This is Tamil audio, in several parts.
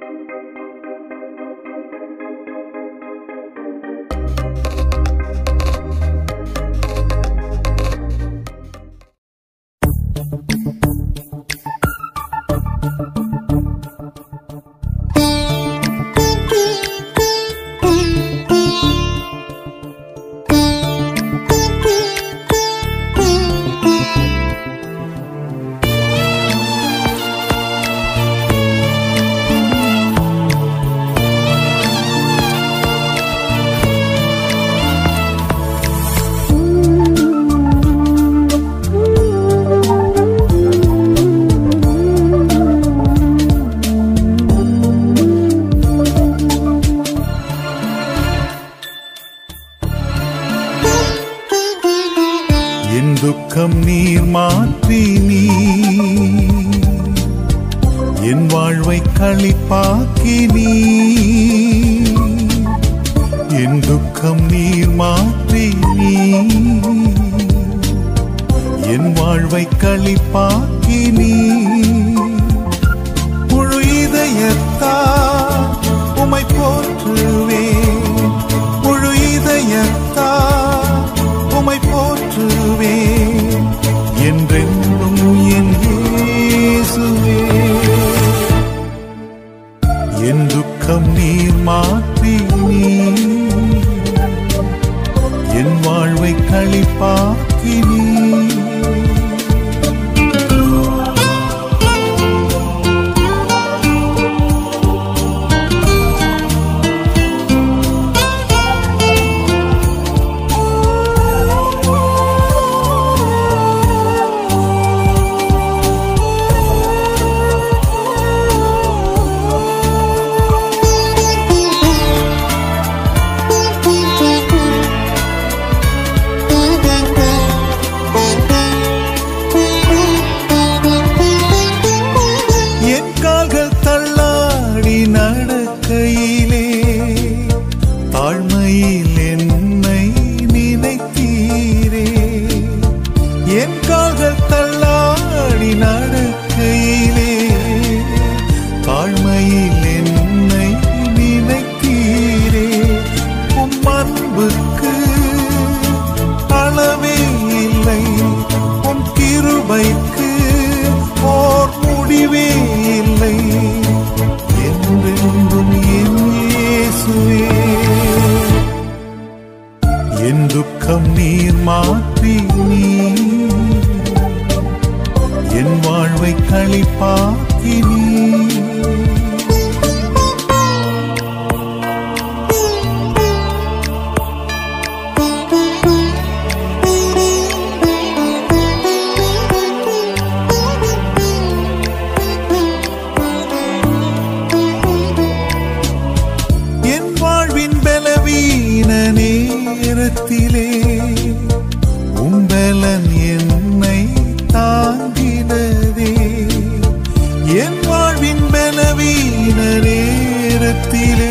என் துக்கம் நீர் மாற்றி நீ என் வாழ்வை களிப்பாக்கி நீ என் துக்கம் நீர் மாற்றி நீ என் வாழ்வை களிப்பாக்கி நீ முழு இதயத்தால் உமை போற்றுவேன் முழு இதயத்தால் உமை போற்றுவேன் என்றென்றும் என் இயேசுவே என் துக்கம் நீர் மாற்றி நீ என் வாழ்வை களிப்பாக்கி நீ என் கால்கள் தள்ளாடி நடக்கையிலே தாழ்மையில் என்னை நினைத்தீரே என் கால்கள் தள்ளாடி நடக்கையிலே தாழ்மையில் என்னை நினைத்தீரே உம் அன்புக்கு அளவே இல்லை உன் கிருபைக்கு ஓர் முடிவே இல்லை என்றென்றும் என் இயேசுவே என் துக்கம் நீர் மாற்றி நீ என் வாழ்வை களிப்பாக்கி நீ என் வாழ்வின் பலவீன நேரத்திலே உம்பலன் என்னை தாங்கினதே என் வாழ்வின் பலவீன நேரத்திலே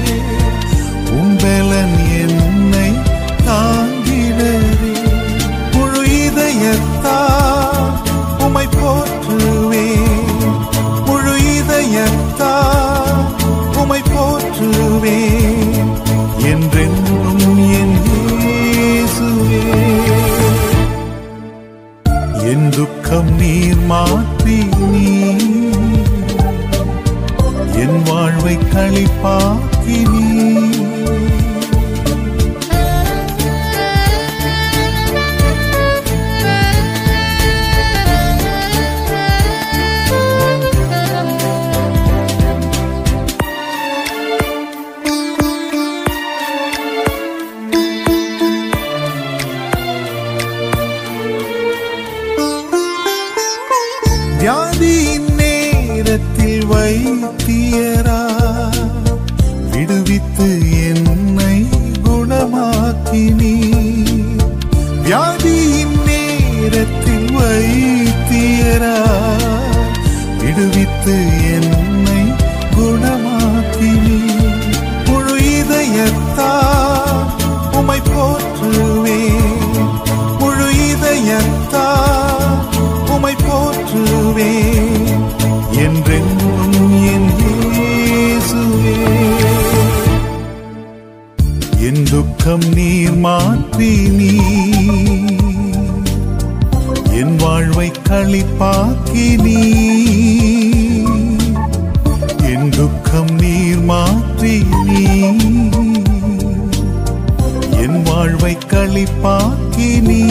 உம்பலன் என்னை தாங்கினதே முழு இதயத்தால் உமை போற்றுவேன் முழு இதயத்தால் உமை போற்றுவேன் என்றென்றும் என் இயேசுவே என் துக்கம் நீர் மாற்றி நீ என் வாழ்வை களிப்பாக்கி நீ வியாதியின் நேரத்தில் வைத்தியரா விடுவித்து என்னை குணமாக்கினி வியாதியின் நேரத்தில் வைத்தியரா விடுவித்து என்னை குணமாக்கினி முழு இதயத்தால் உமை போற்றுவேன் முழு இதயத்தால் உமை போற்றுவேன் என்றென்றும் என் இயேசுவே துக்கம் நீர் மாற்றி நீ என் வாழ்வை களிப்பாக்கி நீ என் துக்கம் நீர் மாற்றி நீ என் வாழ்வை களிப்பாக்கி நீ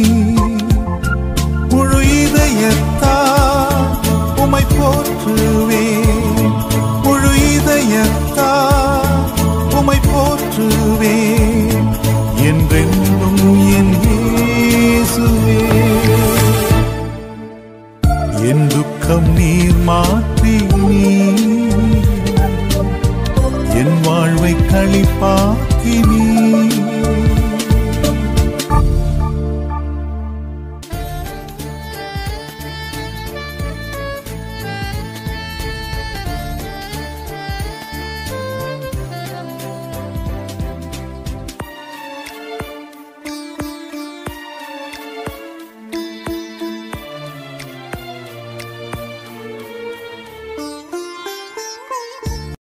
முழு இதயத்தால் உமை போற்றுவேன் முழு இதயத்தால் உமை போற்றுவேன் என்றென்றும் என் இயேசுவே என் துக்கம் நீர் மாற்றி நீ என் வாழ்வை களிப்பாக்கி